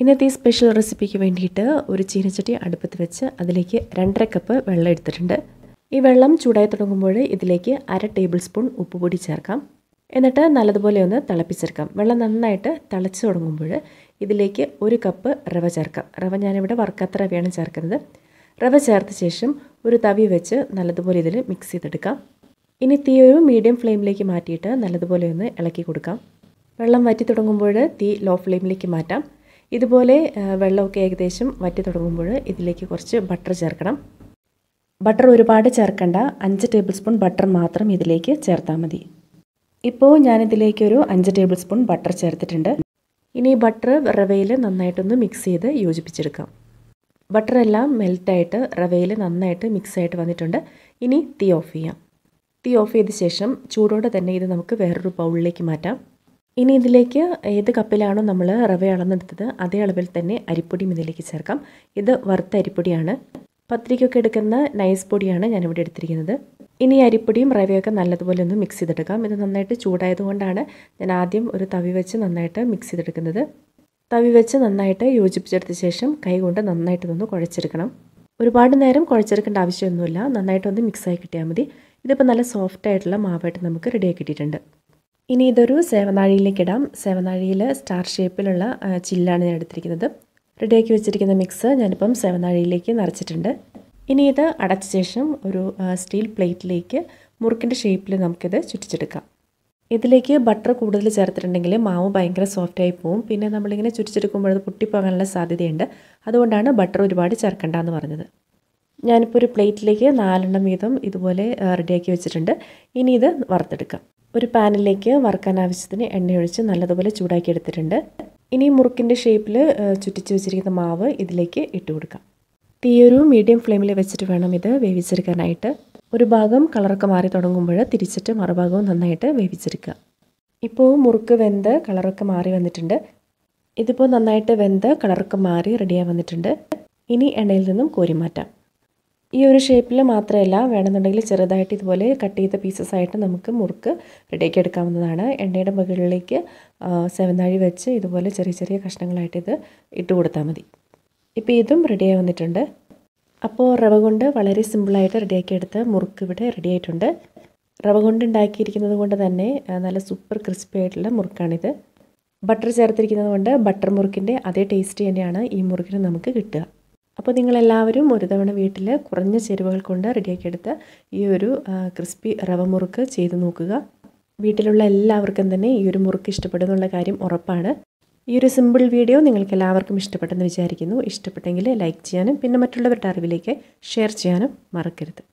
ഇന്നത്തെ ഈ സ്പെഷ്യൽ റെസിപ്പിക്ക് വേണ്ടിയിട്ട് ഒരു ചീനച്ചട്ടി അടുപ്പത്ത് വെച്ച് അതിലേക്ക് രണ്ടര കപ്പ് വെള്ളം എടുത്തിട്ടുണ്ട് ഈ വെള്ളം ചൂടായി തുടങ്ങുമ്പോൾ ഇതിലേക്ക് അര ടേബിൾ സ്പൂൺ ഉപ്പുപൊടി ചേർക്കാം എന്നിട്ട് നല്ലതുപോലെ ഒന്ന് തിളപ്പിച്ചെടുക്കാം വെള്ളം നന്നായിട്ട് തിളച്ച് തുടങ്ങുമ്പോൾ ഇതിലേക്ക് ഒരു കപ്പ് റവ ചേർക്കാം റവ ഞാനിവിടെ വറുക്കാത്ത റവയാണ് ചേർക്കുന്നത് റവ ചേർത്ത ശേഷം ഒരു തവി വെച്ച് നല്ലതുപോലെ ഇതിൽ മിക്സ് ചെയ്തെടുക്കാം ഇനി തീ ഒരു മീഡിയം ഫ്ലെയിമിലേക്ക് മാറ്റിയിട്ട് നല്ലതുപോലെ ഒന്ന് ഇളക്കി കൊടുക്കാം വെള്ളം വറ്റി തുടങ്ങുമ്പോൾ തീ ലോ ഫ്ലെയിമിലേക്ക് മാറ്റാം ഇതുപോലെ വെള്ളമൊക്കെ ഏകദേശം വറ്റി തുടങ്ങുമ്പോൾ ഇതിലേക്ക് കുറച്ച് ബട്ടർ ചേർക്കണം ബട്ടർ ഒരുപാട് ചേർക്കണ്ട അഞ്ച് ടേബിൾ സ്പൂൺ ബട്ടർ മാത്രം ഇതിലേക്ക് ചേർത്താൽ മതി ഇപ്പോൾ ഞാനിതിലേക്ക് ഒരു അഞ്ച് ടേബിൾ സ്പൂൺ ബട്ടർ ചേർത്തിട്ടുണ്ട് ഇനി ബട്ടർ റവയിൽ നന്നായിട്ടൊന്ന് മിക്സ് ചെയ്ത് യോജിപ്പിച്ചെടുക്കാം ബട്ടർ എല്ലാം മെൽറ്റായിട്ട് റവയിൽ നന്നായിട്ട് മിക്സ് ആയിട്ട് വന്നിട്ടുണ്ട് ഇനി തീ ഓഫ് ചെയ്യാം തീ ഓഫ് ചെയ്ത ശേഷം ചൂടോടെ തന്നെ ഇത് നമുക്ക് വേറൊരു ബൗളിലേക്ക് മാറ്റാം ഇനി ഇതിലേക്ക് ഏത് കപ്പിലാണോ നമ്മൾ റവ അളന്നെടുത്തത് അതേ അളവിൽ തന്നെ അരിപ്പൊടിയും ഇതിലേക്ക് ചേർക്കാം ഇത് വറുത്ത അരിപ്പൊടിയാണ് പത്രിക്കൊക്കെ എടുക്കുന്ന നൈസ് പൊടിയാണ് ഞാനിവിടെ എടുത്തിരിക്കുന്നത് ഇനി അരിപ്പൊടിയും റവയൊക്കെ നല്ലതുപോലെ ഒന്ന് മിക്സ് ചെയ്തെടുക്കാം ഇത് നന്നായിട്ട് ചൂടായതുകൊണ്ടാണ് ഞാൻ ആദ്യം ഒരു തവി വെച്ച് നന്നായിട്ട് മിക്സ് ചെയ്തെടുക്കുന്നത് തവി വെച്ച് നന്നായിട്ട് യോജിപ്പിച്ചെടുത്ത ശേഷം കൈ കൊണ്ട് നന്നായിട്ടൊന്ന് കുഴച്ചെടുക്കണം ഒരുപാട് നേരം കുഴച്ചെടുക്കേണ്ട ആവശ്യമൊന്നുമില്ല നന്നായിട്ടൊന്ന് മിക്സായി കിട്ടിയാൽ മതി ഇതിപ്പോൾ നല്ല സോഫ്റ്റ് ആയിട്ടുള്ള മാവായിട്ട് നമുക്ക് റെഡിയാക്കി കിട്ടിയിട്ടുണ്ട് ഇനി ഇതൊരു സേവനാഴിയിലേക്ക് ഇടാം സേവനാഴിയിൽ സ്റ്റാർ ഷേപ്പിലുള്ള ചില്ലാണ് ഞാൻ എടുത്തിരിക്കുന്നത് റെഡിയാക്കി വെച്ചിരിക്കുന്ന മിക്സ് ഞാനിപ്പം സേവനാഴിയിലേക്ക് നിറച്ചിട്ടുണ്ട് ഇനി ഇത് അടച്ച ശേഷം ഒരു സ്റ്റീൽ പ്ലേറ്റിലേക്ക് മുറുക്കിൻ്റെ ഷേപ്പിൽ നമുക്കിത് ചുറ്റിച്ചെടുക്കാം ഇതിലേക്ക് ബട്ടർ കൂടുതൽ ചേർത്തിട്ടുണ്ടെങ്കിൽ മാവ് ഭയങ്കര സോഫ്റ്റായി പോവും പിന്നെ നമ്മളിങ്ങനെ ചുറ്റിച്ചെടുക്കുമ്പോൾ അത് പൊട്ടിപ്പോകാനുള്ള സാധ്യതയുണ്ട് അതുകൊണ്ടാണ് ബട്ടർ ഒരുപാട് ചേർക്കണ്ട എന്ന് പറഞ്ഞത് ഞാനിപ്പോൾ ഒരു പ്ലേറ്റിലേക്ക് നാലെണ്ണം വീതം ഇതുപോലെ റെഡിയാക്കി വെച്ചിട്ടുണ്ട് ഇനി ഇത് വറുത്തെടുക്കാം ഒരു പാനിലേക്ക് വറുക്കാൻ ആവശ്യത്തിന് എണ്ണയൊഴിച്ച് നല്ലതുപോലെ ചൂടാക്കി എടുത്തിട്ടുണ്ട് ഇനി മുറുക്കിൻ്റെ ഷേപ്പിൽ ചുറ്റിച്ച് വെച്ചിരിക്കുന്ന മാവ് ഇതിലേക്ക് ഇട്ട് കൊടുക്കാം തീയൊരു മീഡിയം ഫ്ലെയിമിൽ വെച്ചിട്ട് വേണം ഇത് വേവിച്ചെടുക്കാനായിട്ട് ഒരു ഭാഗം കളറൊക്കെ മാറി തുടങ്ങുമ്പോൾ തിരിച്ചിട്ട് മറുഭാഗവും നന്നായിട്ട് വേവിച്ചെടുക്കുക ഇപ്പോൾ മുറുക്ക് വെന്ത് കളറൊക്കെ മാറി വന്നിട്ടുണ്ട് ഇതിപ്പോൾ നന്നായിട്ട് വെന്ത് കളറൊക്കെ മാറി റെഡിയായി വന്നിട്ടുണ്ട് ഇനി എണ്ണയിൽ നിന്നും കോരി മാറ്റാം ഈ ഒരു ഷേപ്പിൽ മാത്രമല്ല വേണമെന്നുണ്ടെങ്കിൽ ചെറുതായിട്ട് ഇതുപോലെ കട്ട് ചെയ്ത പീസസ് ആയിട്ട് നമുക്ക് മുറുക്ക് റെഡിയാക്കി എടുക്കാവുന്നതാണ് എണ്ണയുടെ മുകളിലേക്ക് സെവനാഴി വെച്ച് ഇതുപോലെ ചെറിയ ചെറിയ കഷ്ണങ്ങളായിട്ട് ഇത് ഇട്ട് കൊടുത്താൽ മതി ഇപ്പോൾ ഇതും റെഡിയായി വന്നിട്ടുണ്ട് അപ്പോൾ റവ കൊണ്ട് വളരെ സിമ്പിളായിട്ട് റെഡിയാക്കി എടുത്ത് മുറുക്ക് ഇവിടെ റെഡി ആയിട്ടുണ്ട് റവ കൊണ്ട് ഉണ്ടാക്കിയിരിക്കുന്നത് കൊണ്ട് തന്നെ നല്ല സൂപ്പർ ക്രിസ്പി ആയിട്ടുള്ള മുറുക്കാണിത് ബട്ടർ ചേർത്തിരിക്കുന്നത് കൊണ്ട് ബട്ടർ മുറുക്കിൻ്റെ അതേ ടേസ്റ്റ് തന്നെയാണ് ഈ മുറുക്കിന് നമുക്ക് കിട്ടുക അപ്പോൾ നിങ്ങളെല്ലാവരും ഒരു തവണ വീട്ടിൽ കുറഞ്ഞ ചേരുവകൾ കൊണ്ട് റെഡിയാക്കിയെടുത്ത ഈ ഒരു ക്രിസ്പി റവ മുറുക്ക് ചെയ്ത് നോക്കുക വീട്ടിലുള്ള എല്ലാവർക്കും തന്നെ ഈ ഒരു മുറുക്ക് ഇഷ്ടപ്പെടുന്നുള്ള കാര്യം ഉറപ്പാണ് ഈ ഒരു സിമ്പിൾ വീഡിയോ നിങ്ങൾക്ക് എല്ലാവർക്കും ഇഷ്ടപ്പെട്ടെന്ന് വിചാരിക്കുന്നു ഇഷ്ടപ്പെട്ടെങ്കിൽ ലൈക്ക് ചെയ്യാനും പിന്നെ മറ്റുള്ളവരുടെ അറിവിലേക്ക് ഷെയർ ചെയ്യാനും മറക്കരുത്